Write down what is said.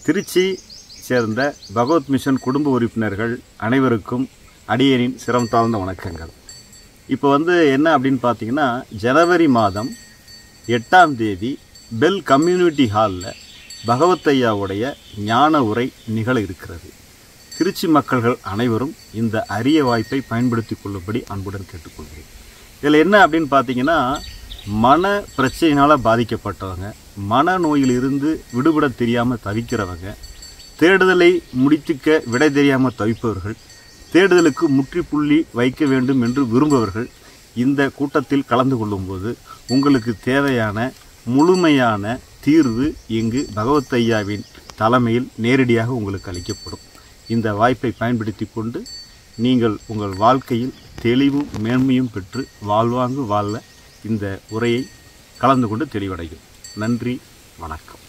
திருச்சி சேர்ந்த பகவத் மிஷன் குடும்ப உறுப்பினர்கள் அனைவருக்கும் அடியனின் சிரம் தாழ்ந்த வணக்கங்கள் இப்போ வந்து என்ன அப்படின்னு பார்த்தீங்கன்னா ஜனவரி மாதம் எட்டாம் தேதி பெல் கம்யூனிட்டி ஹாலில் பகவத் ஐயாவுடைய ஞான உரை நிகழ இருக்கிறது திருச்சி மக்கள்கள் அனைவரும் இந்த அரிய வாய்ப்பை பயன்படுத்தி கொள்ளும்படி அன்புடன் கேட்டுக்கொள்கிறேன் இதில் என்ன அப்படின்னு பார்த்தீங்கன்னா மன பிரச்சனையினால் பாதிக்கப்பட்டவங்க மனநோயிலிருந்து விடுபட தெரியாமல் தவிக்கிறவங்க தேடுதலை முடித்துக்க விடை தெரியாமல் தவிப்பவர்கள் தேடுதலுக்கு முற்றுப்புள்ளி வைக்க வேண்டும் என்று விரும்புபவர்கள் இந்த கூட்டத்தில் கலந்து கொள்ளும்போது உங்களுக்கு தேவையான முழுமையான தீர்வு இங்கு பகவத் ஐயாவின் தலைமையில் நேரடியாக உங்களுக்கு அளிக்கப்படும் இந்த வாய்ப்பை பயன்படுத்தி கொண்டு நீங்கள் உங்கள் வாழ்க்கையில் தெளிவும் மேன்மையும் பெற்று வாழ்வாங்கு வாழ இந்த உரையை கலந்து கொண்டு தெளிவடையும் நன்றி வணக்கம்